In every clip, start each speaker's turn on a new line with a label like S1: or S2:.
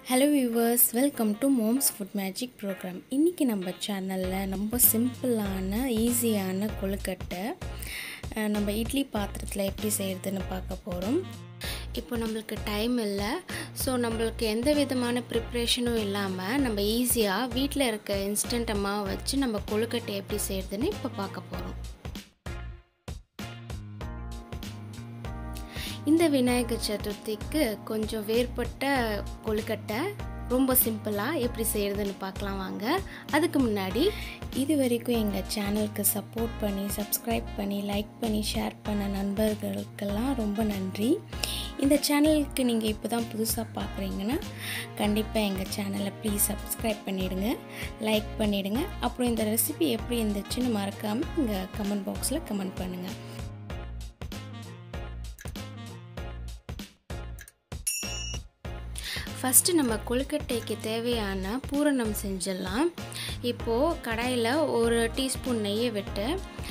S1: hello viewers welcome to Mom's Food Magic programme இன்றைக்கி நம்ம சேனலில் ரொம்ப சிம்பிளான ஈஸியான கொழுக்கட்டை அஹ், நம்ம இட்லி பாத்திரத்தில் எப்படி செய்கிறதுன்னு பார்க்க போகிறோம் இப்போ நம்மளுக்கு டைம் இல்லை ஸோ நம்மளுக்கு எந்த விதமான ப்ரிப்ரேஷனும் இல்லாமல் நம்ம ஈஸியாக வீட்டில் இருக்க இன்ஸ்டன்ட் மாவு வச்சு நம்ம கொழுக்கட்டை எப்படி செய்கிறதுன்னு இப்போ பார்க்க போகிறோம் இந்த விநாயகர் சதுர்த்திக்கு கொஞ்சம் வேறுபட்ட கொழுக்கட்டை ரொம்ப சிம்பிளாக எப்படி செய்கிறதுன்னு பார்க்கலாம் வாங்க அதுக்கு முன்னாடி இது வரைக்கும் எங்கள் சேனலுக்கு சப்போர்ட் பண்ணி சப்ஸ்கிரைப் பண்ணி லைக் பண்ணி ஷேர் பண்ண நண்பர்களுக்கெல்லாம் ரொம்ப நன்றி இந்த சேனலுக்கு நீங்கள் இப்போ தான் புதுசாக பார்க்குறீங்கன்னா கண்டிப்பாக எங்கள் சேனலை ப்ளீஸ் சப்ஸ்கிரைப் பண்ணிவிடுங்க லைக் பண்ணிவிடுங்க அப்புறம் இந்த ரெசிபி எப்படி இருந்துச்சுன்னு மறக்காமல் இங்கே கமெண்ட் பாக்ஸில் கமெண்ட் பண்ணுங்கள் ஃபஸ்ட்டு நம்ம கொழுக்கட்டைக்கு தேவையான பூரணம் செஞ்சிடலாம் இப்போது கடாயில் ஒரு டீஸ்பூன் நெய்யை விட்டு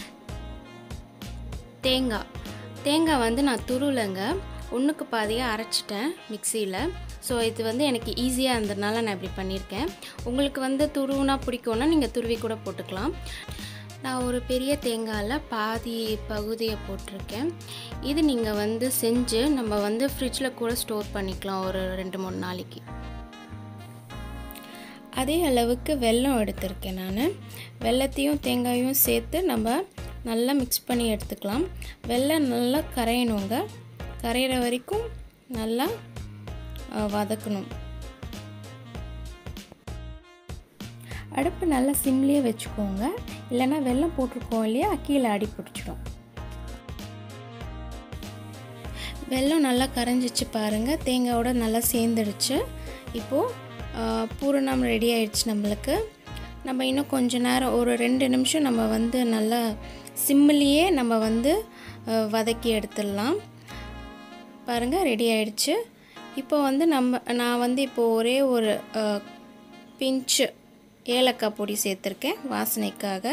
S1: தேங்காய் தேங்காய் வந்து நான் துருளைங்க ஒன்றுக்கு பாதியாக அரைச்சிட்டேன் மிக்சியில் ஸோ இது வந்து எனக்கு ஈஸியாக இருந்ததுனால நான் இப்படி பண்ணியிருக்கேன் உங்களுக்கு வந்து துருவுனா பிடிக்கும்னா நீங்கள் துருவி கூட போட்டுக்கலாம் நான் ஒரு பெரிய தேங்காயில் பாதி பகுதியை போட்டிருக்கேன் இது நீங்கள் வந்து செஞ்சு நம்ம வந்து ஃப்ரிட்ஜில் கூட ஸ்டோர் பண்ணிக்கலாம் ஒரு ரெண்டு மூணு நாளைக்கு அதே அளவுக்கு வெல்லம் எடுத்திருக்கேன் நான் வெல்லத்தையும் தேங்காயும் சேர்த்து நம்ம நல்லா மிக்ஸ் பண்ணி எடுத்துக்கலாம் வெல்லம் நல்லா கரையணுங்க கரையிற வரைக்கும் நல்லா அஹ், வதக்கணும் அடுப்பு நல்லா சிம்லேயே வச்சுக்கோங்க இல்லைன்னா வெல்லம் போட்டிருக்கோம் இல்லையா கீழே அடி பிடிச்சிடும் வெல்லம் நல்லா கரைஞ்சிச்சு பாருங்கள் தேங்காயோட நல்லா சேர்ந்துடுச்சு இப்போது பூரணம் ரெடி ஆயிடுச்சு நம்மளுக்கு நம்ம இன்னும் கொஞ்ச நேரம் ஒரு ரெண்டு நிமிஷம் நம்ம வந்து நல்லா சிம்மிலேயே நம்ம வந்து அஹ், வதக்கி எடுத்துடலாம் பாருங்கள் ரெடி ஆயிடுச்சு இப்போ வந்து நம்ம நான் வந்து இப்போ ஒரே ஒரு பிஞ்சு ஏலக்காய் பொடி சேர்த்துருக்கேன் வாசனைக்காக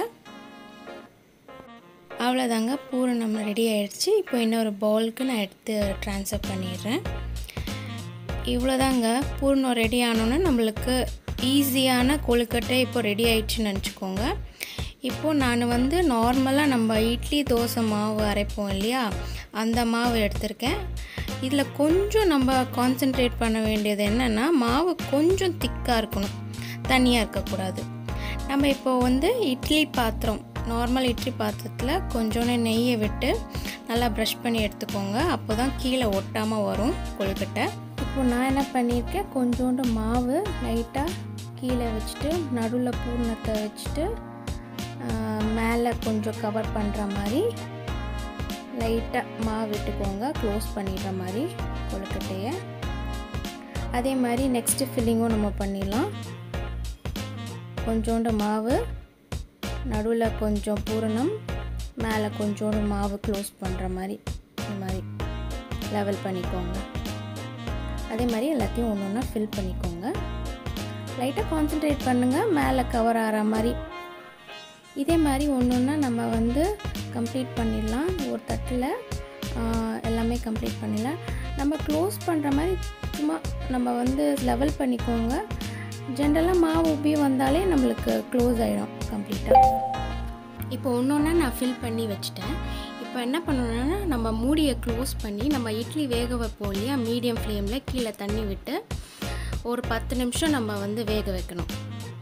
S1: அவ்வளோதாங்க பூரணம் ரெடி ஆயிடுச்சு இப்போ இன்னொரு பவுலுக்கு நான் எடுத்து ட்ரான்ஸ்ஃபர் பண்ணிடுறேன் இவ்வளோதாங்க பூர்ணம் ரெடி ஆனோன்னே நம்மளுக்கு ஈஸியான கொழுக்கட்டை இப்போ ரெடி ஆயிடுச்சுன்னு நினச்சிக்கோங்க இப்போது நான் வந்து நார்மலாக நம்ம இட்லி தோசை மாவு அரைப்போம் இல்லையா அந்த மாவு எடுத்திருக்கேன் இதில் கொஞ்சம் நம்ம கான்சென்ட்ரேட் பண்ண வேண்டியது என்னென்னா மாவு கொஞ்சம் திக்காக இருக்கணும் தண்ணியாக இருக்கக்கூடாது நம்ம இப்போ வந்து இட்லி பாத்திரம் நார்மல் இட்லி பாத்திரத்தில் கொஞ்சோண்டு நெய்யை விட்டு நல்லா ப்ரஷ் பண்ணி எடுத்துக்கோங்க அப்போ தான் கீழே ஒட்டாமல் வரும் கொழுக்கட்டை இப்போ நான் என்ன பண்ணியிருக்கேன் கொஞ்சோண்டு மாவு லைட்டாக கீழே வச்சுட்டு நடுவில் பூர்ணத்தை வச்சுட்டு மேலே கொஞ்சம் கவர் பண்ணுற மாதிரி லைட்டாக மாவு விட்டுக்கோங்க க்ளோஸ் பண்ணிடுற மாதிரி கொழுக்கட்டையை அதே மாதிரி நெக்ஸ்ட்டு ஃபில்லிங்கும் நம்ம பண்ணிடலாம் கொஞ்சோண்டு மாவு நடுவில் கொஞ்சம் பூரணம் மேலே கொஞ்சோண்டு மாவு க்ளோஸ் பண்ணுற மாதிரி இந்த மாதிரி லெவல் பண்ணிக்கோங்க அதே மாதிரி எல்லாத்தையும் ஒன்று ஒன்றா ஃபில் பண்ணிக்கோங்க லைட்டாக கான்சென்ட்ரேட் பண்ணுங்கள் மேலே கவர் ஆகிற மாதிரி இதே மாதிரி ஒன்று ஒன்றா நம்ம வந்து கம்ப்ளீட் பண்ணிடலாம் ஒரு தட்டில் ஆஹ், எல்லாமே கம்ப்ளீட் பண்ணிடலாம் நம்ம க்ளோஸ் பண்ணுற மாதிரி சும்மா நம்ம வந்து லெவல் பண்ணிக்கோங்க ஜென்ரலாக மாவு உப்பி வந்தாலே நம்மளுக்கு க்ளோஸ் ஆகிடும் கம்ப்ளீட்டாக இப்போ ஒன்று ஒன்றா நான் ஃபில் பண்ணி வச்சுட்டேன் இப்போ என்ன பண்ணணும்னா நம்ம மூடியை க்ளோஸ் பண்ணி நம்ம இட்லி வேக வைப்போம் இல்லையா மீடியம் ஃப்ளேமில் கீழே தண்ணி விட்டு ஒரு பத்து நிமிஷம் நம்ம வந்து வேக வைக்கணும்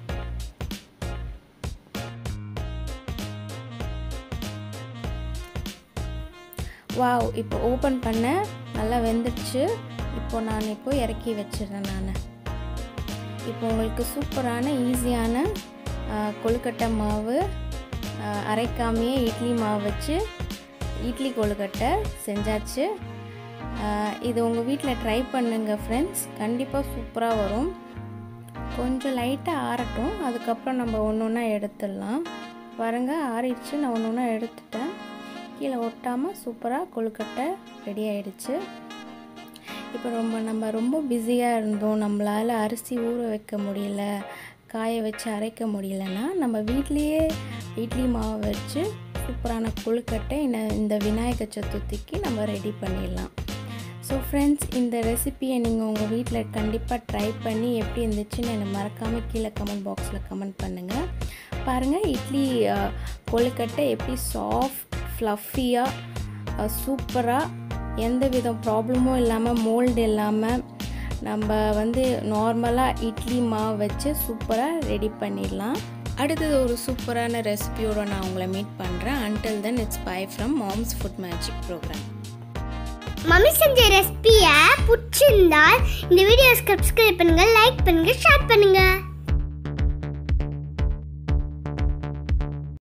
S1: வாவ் இப்போ ஓப்பன் பண்ண நல்லா வெந்துடுச்சு இப்போ நான் இப்போ இறக்கி வச்சிடுறேன் நான் இப்போ உங்களுக்கு சூப்பரான ஈஸியான ஆ, கொழுக்கட்டை மாவு ஆ, அரைக்காமையே இட்லி மாவு வச்சு இட்லி கொழுக்கட்டை செஞ்சாச்சு ஆ, இது உங்கள் வீட்டில் ட்ரை பண்ணுங்க ஃப்ரெண்ட்ஸ் கண்டிப்பாக சூப்பராக வரும் கொஞ்சம் லைட்டாக ஆறட்டும் அதுக்கப்புறம் நம்ம ஒன்று ஒன்றா எடுத்துடலாம் பாருங்க ஆறிடுச்சு நான் ஒன்று ஒன்றா எடுத்துட்டேன் கீழே ஒட்டாமல் சூப்பராக கொழுக்கட்டை ரெடி ஆயிடுச்சு இப்போ ரொம்ப நம்ம ரொம்ப பிஸியாக இருந்தோம் நம்மளால் அரிசி ஊற வைக்க முடியல காய வச்சு அரைக்க முடியலன்னா நம்ம வீட்லேயே இட்லி மாவு வச்சு சூப்பரான கொழுக்கட்டை இந்த இந்த விநாயகர் சதுர்த்திக்கு நம்ம ரெடி பண்ணிடலாம் ஸோ ஃப்ரெண்ட்ஸ் இந்த ரெசிப்பியை நீங்கள் உங்கள் வீட்டில் கண்டிப்பாக ட்ரை பண்ணி எப்படி இருந்துச்சுன்னு எனக்கு மறக்காமல் கீழே கமெண்ட் பாக்ஸில் கமெண்ட் பண்ணுங்கள் பாருங்கள் இட்லி அஹ், கொழுக்கட்டை எப்படி சாஃப்ட் ஃப்ளஃபியாக சூப்பராக எந்த வித ப்ராப்ளமும் இல்லாமல் மோல்டு இல்லாமல் நம்ம வந்து நார்மலாக இட்லி மாவு வச்சு சூப்பராக ரெடி பண்ணிடலாம் அடுத்தது ஒரு சூப்பரான ரெசிபியோட நான் உங்களை மீட் பண்ணுறேன் until then it's bye from Mom's Food Magic programme
S2: mummy செஞ்ச ரெசிபியை பிடிச்சிருந்தால் இந்த வீடியோ சப்ஸ்கிரைப் பண்ணுங்க லைக் பண்ணுங்க ஷேர் பண்ணுங்க